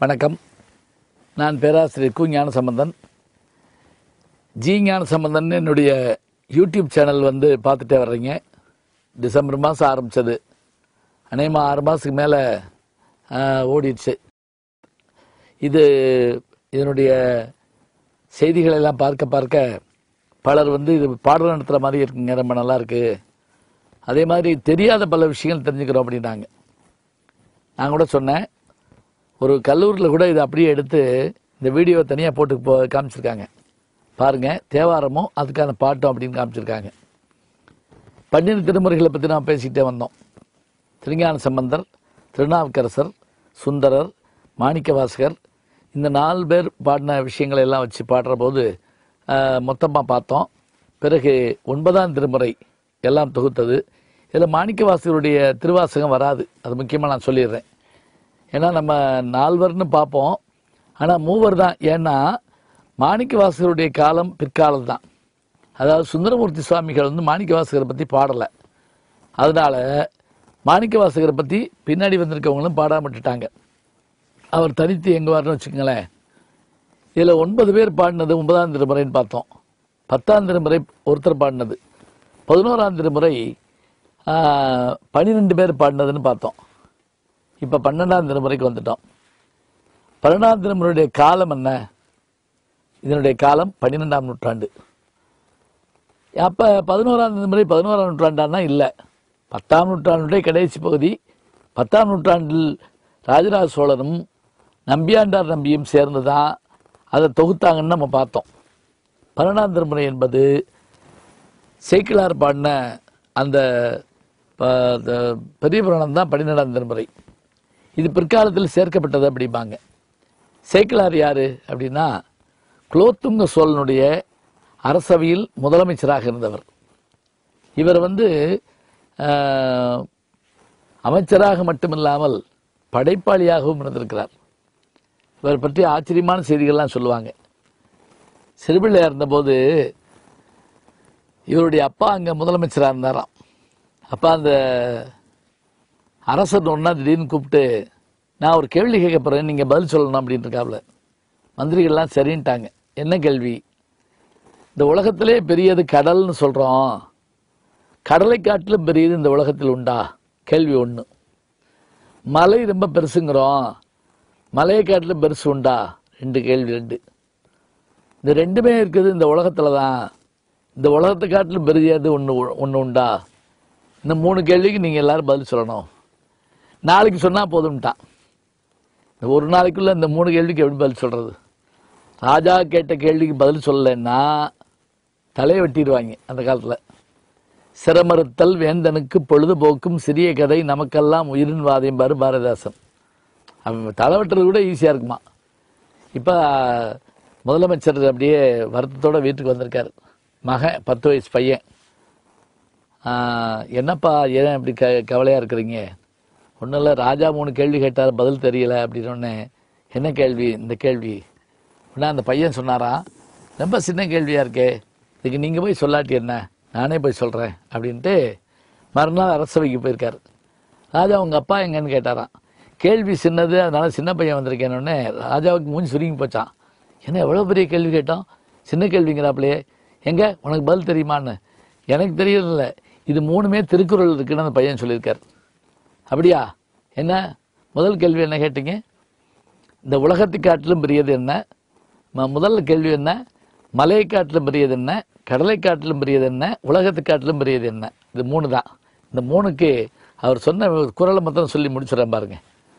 வணக்கம் நான் பேராசிரியர் கு ஞானசம்பந்தன் ஜி ஞானசம்பந்தன் என்னுடைய யூடியூப் சேனல் வந்து பார்த்துட்டே வர்றீங்க டிசம்பர் மாதம் ஆரம்பித்தது அநேகமாக ஆறு மாதத்துக்கு மேலே ஓடிடுச்சு இது இதனுடைய செய்திகளை எல்லாம் பார்க்க பார்க்க பலர் வந்து இது பாடல் நடத்துகிற மாதிரி இருக்குங்க ரொம்ப நல்லா இருக்கு அதே மாதிரி தெரியாத பல விஷயங்கள் தெரிஞ்சுக்கிறோம் அப்படின்னாங்க நான் கூட சொன்னேன் ஒரு கல்லூரியில் கூட இதை அப்படியே எடுத்து இந்த வீடியோவை தனியாக போட்டு போ காமிச்சிருக்காங்க பாருங்க தேவாரமும் அதுக்கான பாட்டும் அப்படின்னு காமிச்சிருக்காங்க பன்னிரு திருமுறைகளை பற்றி நாம் பேசிக்கிட்டே வந்தோம் திருஞான சம்பந்தர் திருநாவுக்கரசர் சுந்தரர் மாணிக்கவாசகர் இந்த நாலு பேர் பாடின விஷயங்களை எல்லாம் வச்சு பாடுற போது மொத்தமாக பார்த்தோம் பிறகு ஒன்பதாம் திருமுறை எல்லாம் தொகுத்தது இதில் மாணிக்கவாசகருடைய திருவாசகம் வராது அது முக்கியமாக நான் சொல்லிடுறேன் ஏன்னா நம்ம நால்வர்னு பார்ப்போம் ஆனால் மூவர் தான் ஏன்னா மாணிக்கவாசகருடைய காலம் பிற்காலம் தான் அதாவது சுந்தரமூர்த்தி சுவாமிகள் வந்து மாணிக்கவாசகரை பற்றி பாடலை அதனால மாணிக்கவாசகரை பற்றி பின்னாடி வந்திருக்கவங்களும் பாடாம விட்டுட்டாங்க அவர் தனித்து எங்குவார்னு வச்சுக்கோங்களேன் இதில் ஒன்பது பேர் பாடினது ஒன்பதாம் திருமுறைன்னு பார்த்தோம் பத்தாம் திருமுறை ஒருத்தர் பாடினது பதினோராம் திருமுறை பன்னிரெண்டு பேர் பாடினதுன்னு பார்த்தோம் இப்போ பன்னெண்டாம் திருமுறைக்கு வந்துட்டோம் பன்னெண்டாம் திருமுறையுடைய காலம் என்ன இதனுடைய காலம் பன்னிரெண்டாம் நூற்றாண்டு அப்போ பதினோராம் திருமுறை பதினோராம் நூற்றாண்டான்னா இல்லை பத்தாம் நூற்றாண்டுடைய கடைசி பகுதி பத்தாம் நூற்றாண்டில் ராஜராஜ சோழனும் நம்பியாண்டார் நம்பியும் சேர்ந்து தான் அதை தொகுத்தாங்கன்னு நம்ம பார்த்தோம் பன்னெண்டாம் திருமுறை என்பது சேக்கிலார் பாடின அந்த ப- the பெரிய புராணம் தான் பன்னிரெண்டாம் திருமுறை இது பிற்காலத்தில் சேர்க்கப்பட்டது அப்படிம்பாங்க சேக்கிலார் யாரு அப்படின்னா குலோத்துங்க சோழனுடைய அரசவையில் முதலமைச்சராக இருந்தவர் இவர் வந்து ஆஹ், அமைச்சராக மட்டுமில்லாமல் படைப்பாளியாகவும் இருந்திருக்கிறார் இவர் பற்றி ஆச்சரியமான செய்திகள்லாம் சொல்லுவாங்க சிறுபிள்ளையா இருந்தபோது இவருடைய அப்பா அங்கே முதலமைச்சராக இருந்தாராம் அப்பா அந்த அரசர் ஒன்றா திடீர்னு கூப்பிட்டு நான் ஒரு கேள்வி கேட்க போகிறேன் நீங்கள் பதில் சொல்லணும் அப்படின்னு இருக்காப்புல மந்திரிகள்லாம் சரின்ட்டாங்க என்ன கேள்வி இந்த உலகத்திலே பெரியது கடல்னு சொல்கிறோம் கடலை காட்டிலும் பெரியது இந்த உலகத்தில் உண்டா கேள்வி ஒன்று மலை ரொம்ப பெருசுங்கிறோம் மலையை காட்டிலும் பெருசு உண்டா ரெண்டு கேள்வி ரெண்டு இந்த ரெண்டுமே இருக்குது இந்த உலகத்தில் தான் இந்த உலகத்தை காட்டிலும் பெரியது ஒன்று ஒன்று உண்டா இந்த மூணு கேள்விக்கு நீங்கள் எல்லாரும் பதில் சொல்லணும் நாளைக்கு சொன்னால் போதும்ட்டான் இந்த ஒரு நாளைக்குள்ள இந்த மூணு கேள்விக்கு எப்படி பதில் சொல்கிறது ராஜா கேட்ட கேள்விக்கு பதில் சொல்லலைன்னா தலையை வெட்டிடுவாங்க அந்த காலத்தில் சிரமறுத்தல் வேந்தனுக்கு பொழுதுபோக்கும் சிறிய கதை நமக்கெல்லாம் உயிரின் வாதையும் பாரு பாரதிதாசன் அவன் தலை வெட்டுறது கூட ஈஸியாக இருக்குமா இப்போ முதலமைச்சர் அப்படியே வருத்தத்தோட வீட்டுக்கு வந்திருக்காரு மகன் பத்து வயசு பையன் ஆஹ், என்னப்பா ஏன் இப்படி க கவலையாக இருக்கிறீங்க ஒன்றும் இல்லை ராஜா மூணு கேள்வி கேட்டார் பதில் தெரியல அப்படின்னு என்ன கேள்வி இந்த கேள்வி உடனே அந்த பையன் சொன்னாராம் ரொம்ப சின்ன கேள்வியாக இருக்கே இதுக்கு நீங்கள் போய் சொல்லாட்டி என்ன நானே போய் சொல்கிறேன் அப்படின்ட்டு மறுநாள் அரசவைக்கு போயிருக்காரு ராஜா உங்கள் அப்பா எங்கன்னு கேட்டாராம் கேள்வி சின்னது அதனால சின்ன பையன் வந்திருக்கேன்னு ராஜாவுக்கு மூஞ்சி சுருங்கி போச்சான் என்ன எவ்வளோ பெரிய கேள்வி கேட்டோம் சின்ன கேள்விங்கிறாப்புலையே எங்க உனக்கு பதில் தெரியுமான்னு எனக்கு தெரியல இது மூணுமே திருக்குறள் இருக்குன்னு அந்த பையன் சொல்லியிருக்காரு அப்படியா என்ன முதல் கேள்வி என்ன கேட்டீங்க இந்த உலகத்தை காட்டிலும் பெரியது என்ன ம- முதல் கேள்வி என்ன மலையை காட்டிலும் பெரியது என்ன கடலை காட்டிலும் பெரியது என்ன உலகத்தை காட்டிலும் பெரியது என்ன இது மூணு தான் இந்த மூணுக்கு அவர் சொன்ன குரலை மாத்திரம் சொல்லி முடிச்சிடறேன் பாருங்க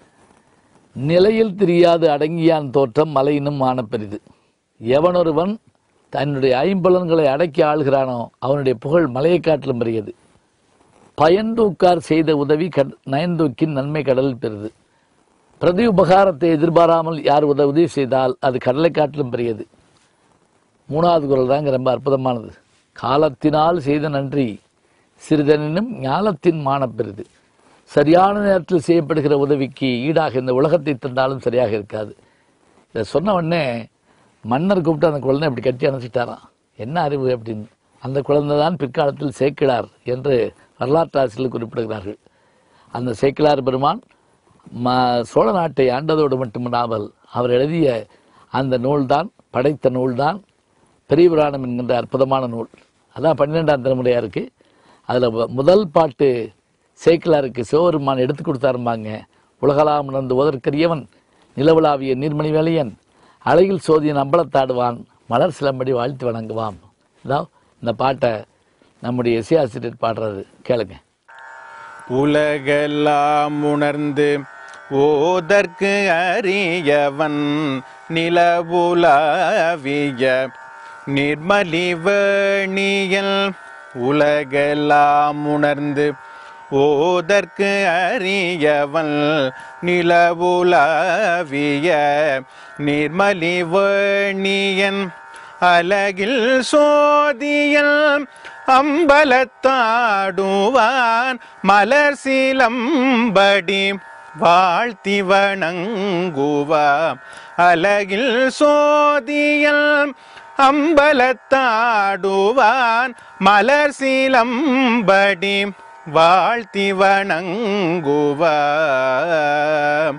நிலையில் தெரியாது அடங்கியான் தோற்றம் மலையினும் மான பெரிது எவனொருவன் தன்னுடைய ஐம்பலன்களை அடக்கி ஆள்கிறானோ அவனுடைய புகழ் மலையை காட்டிலும் பெரியது பயன்தூக்கார் செய்த உதவி கட் நயன்தூக்கின் நன்மை கடலில் பெறுது பிரதி உபகாரத்தை எதிர்பாராமல் யார் உத உதவி செய்தால் அது கடலை காட்டிலும் பெரியது மூணாவது குரல் தாங்க ரொம்ப அற்புதமானது காலத்தினால் செய்த நன்றி சிறிதனினும் ஞாலத்தின் மானப் பெரிது சரியான நேரத்தில் செய்யப்படுகிற உதவிக்கு ஈடாக இந்த உலகத்தை தந்தாலும் சரியாக இருக்காது இதை சொன்ன உடனே மன்னர் கூப்பிட்டு அந்த குழந்தை இப்படி கட்டி அணைச்சிட்டாராம் என்ன அறிவு அப்படின்னு அந்த குழந்தை தான் பிற்காலத்தில் சேக்கிழார் என்று வரலாற்று ஆசிரியர்கள் குறிப்பிடுகிறார்கள் அந்த சேக்கிழார் பெருமான் ம சோழ நாட்டை ஆண்டதோடு மட்டுமில்லாமல் அவர் எழுதிய அந்த நூல்தான் படைத்த நூல்தான் பெரிய புராணம் என்கின்ற அற்புதமான நூல் அதான் பன்னிரெண்டாம் தலைமுறையாக இருக்குது அதில் முதல் பாட்டு சேக்கிலாருக்கு சிவபெருமான் எடுத்து கொடுத்தாரும்பாங்க உலகலாம் உணர்ந்து ஓதற்கரியவன் நிலவுலாவிய நீர்மணி வேலையன் அழகில் சோதியன் அம்பலத்தாடுவான் மலர் சிலம்படி வாழ்த்து வணங்குவான் இதான் இந்த பாட்டை நம்முடைய இசையாசிரியர் பாடுறது கேளுங்க உலகெல்லாம் உணர்ந்து ஓதற்கு அறியவன் நிலவுலாவிய நிர்மலிவேணியல் உலகெல்லாம் உணர்ந்து ஓதற்கு அறியவன் நிலவுலாவிய நிர்மலிவேணியன் அலகில் சோதியல் அம்பலத்தாடுவான் மலர் சிலம்படி வாழ்த்தி வணங்குவாம் அலகில் சோதியல் அம்பலத்தாடுவான் மலர் சிலம்படி வாழ்த்தி வணங்குவாம்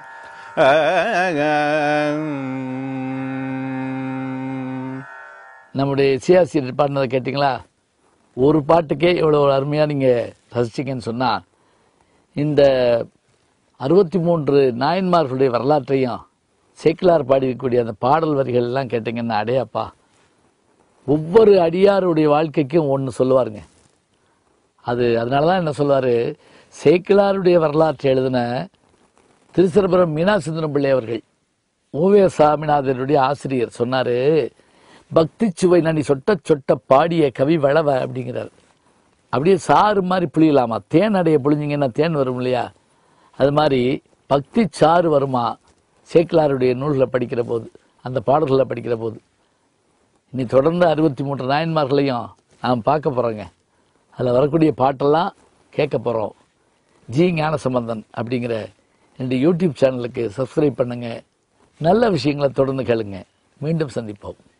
நம்முடைய இசையாசிரியர் பாடினதை கேட்டிங்களா ஒரு பாட்டுக்கே இவ்வளோ அருமையாக நீங்கள் ரசிச்சிங்கன்னு சொன்னால் இந்த அறுபத்தி மூன்று நாயன்மார்களுடைய வரலாற்றையும் சேக்கிலார் பாடியிருக்கக்கூடிய அந்த பாடல் வரிகள் எல்லாம் கேட்டிங்கன்னா அடையாப்பா ஒவ்வொரு அடியாருடைய வாழ்க்கைக்கும் ஒன்று சொல்லுவாருங்க அது அதனால தான் என்ன சொல்லுவார் சேக்கிலாருடைய வரலாற்றை எழுதின திருச்சிரபுரம் மீனாசுந்தரம் பிள்ளை அவர்கள் ஓவே சாமிநாதனுடைய ஆசிரியர் சொன்னாரு பக்தி சுவை நனி சொட்ட சொட்ட பாடிய கவி வளவ அப்படிங்கிறார் அப்படியே சாறு மாதிரி புளியலாமா தேன் அடைய புளிஞ்சிங்கன்னா தேன் வரும் இல்லையா அது மாதிரி பக்தி சாறு வருமா சேக்கிலாருடைய நூல்களை படிக்கிற போது அந்த பாடல்களை படிக்கிற போது இனி தொடர்ந்து அறுபத்தி மூன்று நாயன்மார்களையும் நாம் பார்க்க போகிறோங்க அதில் வரக்கூடிய பாட்டெல்லாம் கேட்க போகிறோம் ஜி ஞானசம்பந்தன் அப்படிங்கிற என்னுடைய யூடியூப் சேனலுக்கு சப்ஸ்கிரைப் பண்ணுங்க நல்ல விஷயங்களை தொடர்ந்து கேளுங்க மீண்டும் சந்திப்போம்